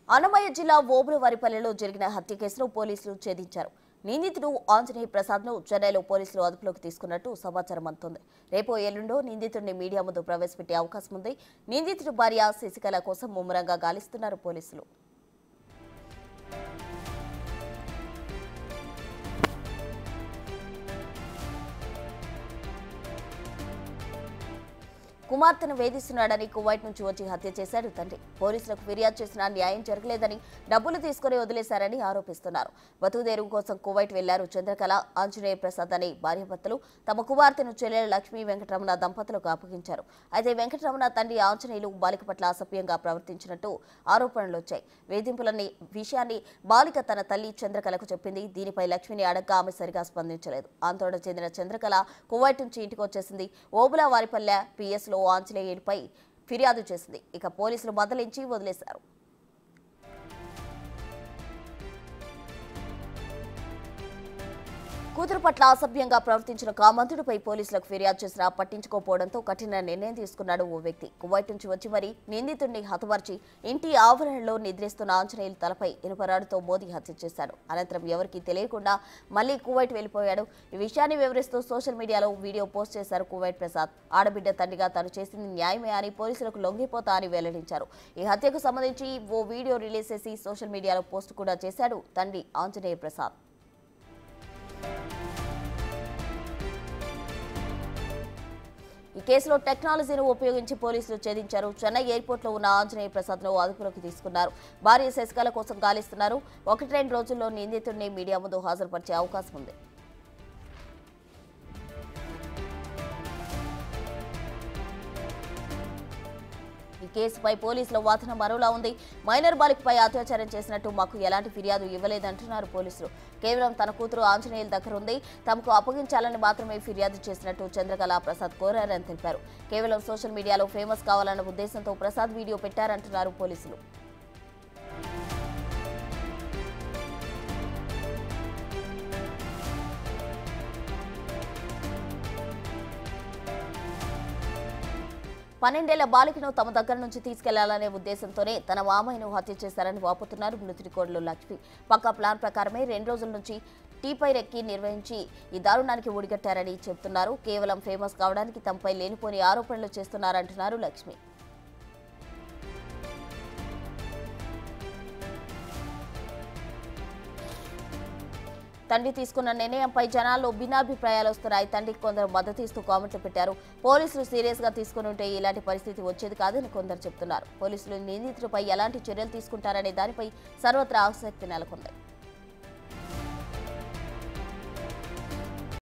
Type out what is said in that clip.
అన్నమయ్య జిల్లా ఓబులవారిపల్లెలో జరిగిన హత్య కేసును పోలీసులు ఛేదించారు నిందితుడు ఆంజనేయ ప్రసాద్ ను చెన్నైలో పోలీసులు అదుపులోకి తీసుకున్నట్టు సమాచారం అందుతోంది రేపు ఎల్లుండో నిందితుడిని మీడియా ముందు ప్రవేశపెట్టే అవకాశం ఉంది నిందితుడి భార్య శశికళ కోసం ముమ్మరంగా గాలిస్తున్నారు పోలీసులు కుమార్తెను వేధిస్తున్నాడని కువైట్ నుంచి వచ్చి హత్య చేశాడు తండ్రి పోలీసులకు ఫిర్యాదు చేసినా న్యాయం జరగలేదని డబ్బులు తీసుకుని వదిలేశారని ఆరోపిస్తున్నారు బతుకుదేరువు కోసం కువైట్ వెళ్లారు చంద్రకళ ఆంజనేయ ప్రసాద్ అనే భార్యాభర్తలు తమ కుమార్తెను చెల్లెలు లక్ష్మీ వెంకటరమణ దంపతులకు అప్పగించారు అయితే వెంకటరమణ తండ్రి ఆంజనేయులు బాలిక పట్ల అసభ్యంగా ప్రవర్తించినట్టు ఆరోపణలు వచ్చాయి వేధింపులన్నీ విషయాన్ని బాలిక తన తల్లి చంద్రకళకు చెప్పింది దీనిపై లక్ష్మిని అడగ్గా ఆమె సరిగా స్పందించలేదు ఆందోళన చెందిన చంద్రకళ కువైట్ నుంచి ఇంటికి వచ్చేసింది ఓబులా వారిపల్లె పిఎస్లో ఆంజనేయుడిపై ఫిర్యాదు చేసింది ఇక పోలీసులు బదిలించి వదిలేశారు కూతురు పట్ల అసభ్యంగా ప్రవర్తించిన కామంతుడిపై పోలీసులకు ఫిర్యాదు చేసినా పట్టించుకోకపోవడంతో కఠిన నిర్ణయం తీసుకున్నాడు ఓ వ్యక్తి కువైట్ నుంచి వచ్చి మరీ నిందితుడిని హతమార్చి ఇంటి ఆవరణలో నిద్రిస్తున్న ఆంజనేయులు తలపై ఇనుపరాడుతో మోదీ హత్య చేశాడు అనంతరం ఎవరికీ తెలియకుండా మళ్లీ కువైట్ వెళ్లిపోయాడు ఈ విషయాన్ని వివరిస్తూ సోషల్ మీడియాలో వీడియో పోస్ట్ చేశారు కువైట్ ప్రసాద్ ఆడబిడ్డ తండ్రిగా తాను చేసింది న్యాయమే అని పోలీసులకు లొంగిపోతా అని వెల్లడించారు ఈ హత్యకు సంబంధించి ఓ వీడియో రిలీజ్ చేసి సోషల్ మీడియాలో పోస్ట్ కూడా చేశాడు తండ్రి ఆంజనేయ ప్రసాద్ ఈ కేసులో టెక్నాలజీని ఉపయోగించి పోలీసులు ఛేదించారు చెన్నై ఎయిర్పోర్ట్లో ఉన్న ఆంజనేయ ప్రసాద్ ను అదుపులోకి తీసుకున్నారు భార్య శశికళ కోసం గాలిస్తున్నారు ఒకటి రెండు రోజుల్లో నిందితుడిని మీడియా ముందు హాజరుపరిచే అవకాశం ఉంది ఈ కేసుపై పోలీసుల వాదన మరోలా ఉంది మైనర్ బాలికపై అత్యాచారం చేసినట్టు మాకు ఎలాంటి ఫిర్యాదు ఇవ్వలేదంటున్నారు పోలీసులు కేవలం తన కూతురు ఆంజనేయుల దగ్గర ఉంది తమకు అప్పగించాలని మాత్రమే ఫిర్యాదు చేసినట్టు చంద్రకళ ప్రసాద్ కోరారని తెలిపారు కేవలం సోషల్ మీడియాలో ఫేమస్ కావాలన్న ఉద్దేశంతో ప్రసాద్ వీడియో పెట్టారంటున్నారు పోలీసులు పన్నెండేళ్ల బాలికను తమ దగ్గర నుంచి తీసుకెళ్లాలనే ఉద్దేశంతోనే తన మామయ్యను హత్య చేశారని వాపుతున్నారు మృతుడి కోడలు లక్ష్మి పక్కా ప్లాన్ ప్రకారమే రెండు రోజుల నుంచి టీపై రెక్కి నిర్వహించి ఈ దారుణానికి ఒడిగట్టారని చెబుతున్నారు కేవలం ఫేమస్ కావడానికి తమపై లేనిపోని ఆరోపణలు చేస్తున్నారంటున్నారు లక్ష్మి తండ్రి తీసుకున్న నిర్ణయంపై జనాల్లో భిన్నాభిప్రాయాలు వస్తున్నాయి తండ్రికి కొందరు మద్దతు ఇస్తూ కామెంట్లు పెట్టారు పోలీసులు సీరియస్ గా తీసుకుని ఉంటే ఇలాంటి పరిస్థితి వచ్చేది కాదని కొందరు చెప్తున్నారు పోలీసులు నిందితులపై ఎలాంటి చర్యలు తీసుకుంటారనే దానిపై సర్వత్రా ఆసక్తి నెలకొంది